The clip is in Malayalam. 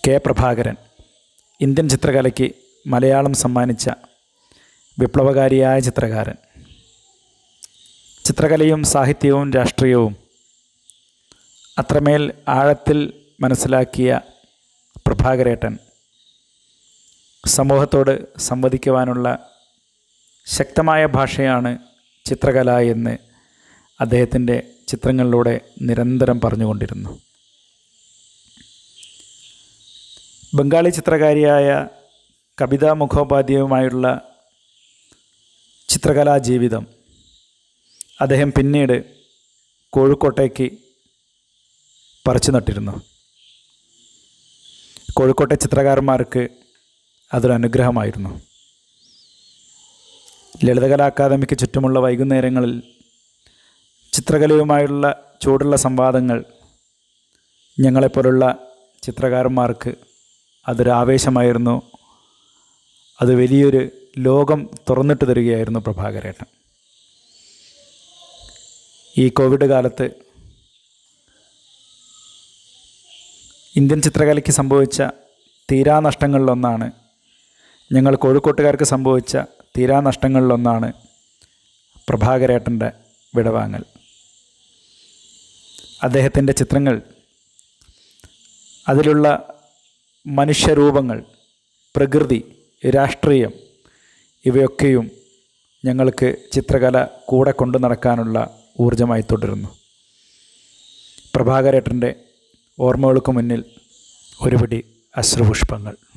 കെ പ്രഭാകരൻ ഇന്ത്യൻ ചിത്രകലയ്ക്ക് മലയാളം സമ്മാനിച്ച വിപ്ലവകാരിയായ ചിത്രകാരൻ ചിത്രകലയും സാഹിത്യവും രാഷ്ട്രീയവും അത്രമേൽ ആഴത്തിൽ മനസ്സിലാക്കിയ പ്രഭാകരേട്ടൻ സമൂഹത്തോട് സംവദിക്കുവാനുള്ള ശക്തമായ ഭാഷയാണ് ചിത്രകല എന്ന് അദ്ദേഹത്തിൻ്റെ ചിത്രങ്ങളിലൂടെ നിരന്തരം പറഞ്ഞുകൊണ്ടിരുന്നു ബംഗാളി ചിത്രകാരിയായ കവിത മുഖോപാധ്യായുമായുള്ള ചിത്രകലാ ജീവിതം അദ്ദേഹം പിന്നീട് കോഴിക്കോട്ടേക്ക് പറിച്ചു നട്ടിരുന്നു കോഴിക്കോട്ടെ ചിത്രകാരന്മാർക്ക് അതൊരു അനുഗ്രഹമായിരുന്നു ലളിതകലാ അക്കാദമിക്ക് ചുറ്റുമുള്ള വൈകുന്നേരങ്ങളിൽ ചിത്രകലയുമായുള്ള ചൂടുള്ള സംവാദങ്ങൾ ഞങ്ങളെപ്പോലുള്ള ചിത്രകാരന്മാർക്ക് അതൊരു ആവേശമായിരുന്നു അത് വലിയൊരു ലോകം തുറന്നിട്ട് തരികയായിരുന്നു പ്രഭാകരേട്ടൻ ഈ കോവിഡ് കാലത്ത് ഇന്ത്യൻ ചിത്രകലയ്ക്ക് സംഭവിച്ച തീരാനഷ്ടങ്ങളിലൊന്നാണ് ഞങ്ങൾ കോഴിക്കോട്ടുകാർക്ക് സംഭവിച്ച തീരാനഷ്ടങ്ങളിലൊന്നാണ് പ്രഭാകരേട്ടൻ്റെ വിടവാങ്ങൽ അദ്ദേഹത്തിൻ്റെ ചിത്രങ്ങൾ അതിലുള്ള മനുഷ്യരൂപങ്ങൾ പ്രകൃതി രാഷ്ട്രീയം ഇവയൊക്കെയും ഞങ്ങൾക്ക് ചിത്രകല കൂടെ കൊണ്ടു നടക്കാനുള്ള ഊർജമായി തുടരുന്നു പ്രഭാകരേട്ടൻ്റെ ഓർമ്മകൾക്ക് മുന്നിൽ ഒരുപിടി അശ്രുപുഷ്പങ്ങൾ